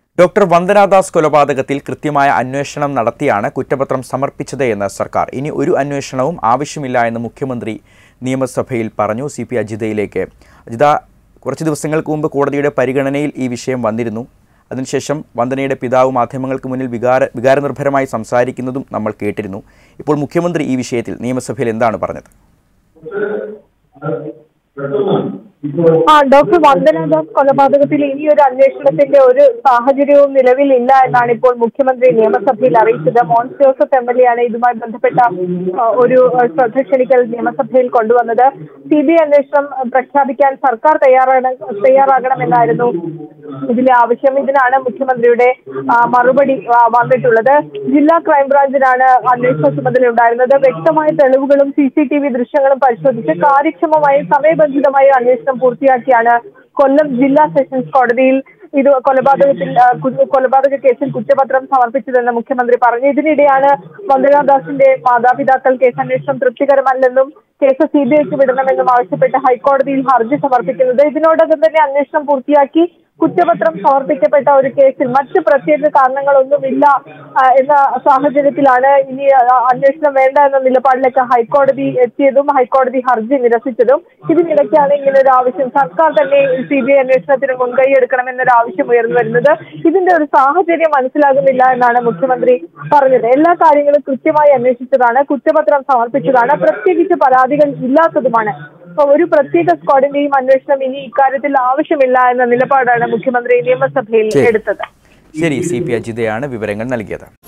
Doctor Vandana Das കൊലപാതകത്തിൽ കൃത്യമായ അന്വേഷണം നടത്തിയാണ് കുറ്റപത്രം സമർപ്പിച്ചത് എന്ന് സർക്കാർ ഇനി ഒരു അന്വേഷണവും ആവശ്യമില്ല എന്ന് മുഖ്യമന്ത്രി നിയമസഭയിൽ പറഞ്ഞു സി പി അജിതയിലേക്ക് അജിത കുറച്ച് ദിവസങ്ങൾക്ക് മുമ്പ് കോടതിയുടെ പരിഗണനയിൽ ഈ വിഷയം വന്നിരുന്നു അതിനുശേഷം വന്ദനയുടെ പിതാവ് മാധ്യമങ്ങൾക്ക് മുന്നിൽ വികാര വികാരനിർഭരമായി സംസാരിക്കുന്നതും നമ്മൾ കേട്ടിരുന്നു ഇപ്പോൾ മുഖ്യമന്ത്രി ഈ വിഷയത്തിൽ നിയമസഭയിൽ എന്താണ് പറഞ്ഞത് ആ ഡോക്ടർ വന്ദനാദാസ് കൊലപാതകത്തിൽ ഇനി ഒരു അന്വേഷണത്തിന്റെ ഒരു സാഹചര്യവും നിലവിലില്ല എന്നാണ് ഇപ്പോൾ മുഖ്യമന്ത്രി നിയമസഭയിൽ അറിയിച്ചത് Mons Joseph M L A ആണ് ഇതുമായി ബന്ധപ്പെട്ട ആ, ഒരു ആ, ശ്രദ്ധ ക്ഷണിക്കൽ നിയമസഭയിൽ കൊണ്ടുവന്നത് സി ബി ഐ അന്വേഷണം പ്രഖ്യാപിക്കാൻ സർക്കാർ തയ്യാറാണ് തയ്യാറാകണമെന്നായിരുന്നു ഇതിലെ ആവശ്യം ഇതിനാണ് മുഖ്യമന്ത്രിയുടെ ആ, മറുപടി ആ, വന്നിട്ടുള്ളത് ജില്ലാ ക്രൈംബ്രാഞ്ചിനാണ് അന്വേഷണ ചുമതല ഉണ്ടായിരുന്നത് വ്യക്തമായ തെളിവുകളും സി സി ടി വി ദൃശ്യങ്ങളും പരിശോധിച്ച് കാര്യക്ഷമമായും സമയബന്ധിതമായും അന്വേഷണം പൂർത്തിയാക്കിയാണ് കൊല്ലം ജില്ലാ സെഷൻസ് കോടതിയിൽ ഇത് കൊലപാതകത്തിൽ ആ, കു- കൊലപാതക കേസിൽ കുറ്റപത്രം സമർപ്പിച്ചതെന്ന് മുഖ്യമന്ത്രി പറഞ്ഞു ഇതിനിടെയാണ് വന്ദനാദാസിന്റെ മാതാപിതാക്കൾ കേസ് അന്വേഷണം തൃപ്തികരമല്ലെന്നും കേസ് സി ബി ഐക്ക് വിടണമെന്നും ആവശ്യപ്പെട്ട് ഹൈക്കോടതിയിൽ ഹർജി സമർപ്പിക്കുന്നത് ഇതിനോടകം തന്നെ അന്വേഷണം പൂർത്തിയാക്കി കുറ്റപത്രം സമർപ്പിക്കപ്പെട്ട ഒരു കേസിൽ മറ്റ് പ്രത്യേക കാരണങ്ങളൊന്നുമില്ല ആ, എന്ന സാഹചര്യത്തിലാണ് ഇനി ആ, അന്വേഷണം വേണ്ട എന്ന നിലപാടിലേക്ക് ഹൈക്കോടതി എത്തിയതും ഹൈക്കോടതി ഹർജി നിരസിച്ചതും ഇതിനിടയ്ക്കാണ് ഇങ്ങനെ ഒരു ആവശ്യം സർക്കാർ തന്നെ സി ബി ഐ അന്വേഷണത്തിന് മുൻകൈ എടുക്കണമെന്നൊരു ആവശ്യം ഉയർന്നു വരുന്നത് ഇതിന്റെ ഒരു സാഹചര്യം മനസ്സിലാകുന്നില്ല എന്നാണ് മുഖ്യമന്ത്രി പറഞ്ഞത് എല്ലാ കാര്യങ്ങളും കൃത്യമായി അന്വേഷിച്ചതാണ് കുറ്റപത്രം സമർപ്പിച്ചതാണ് പ്രത്യേകിച്ച് പരാതികൾ ഇല്ലാത്തതുമാണ് അപ്പൊ ഒരു പ്രത്യേക സ്ക്വാഡിന്റെയും അന്വേഷണം ഇനി ഇക്കാര്യത്തിൽ ആവശ്യമില്ല എന്ന നിലപാടാണ് മുഖ്യമന്ത്രി നിയമസഭയിൽ ശരി. എടുത്തത് ശരി സി പി അജിതയാണ് വിവരങ്ങൾ നൽകിയത്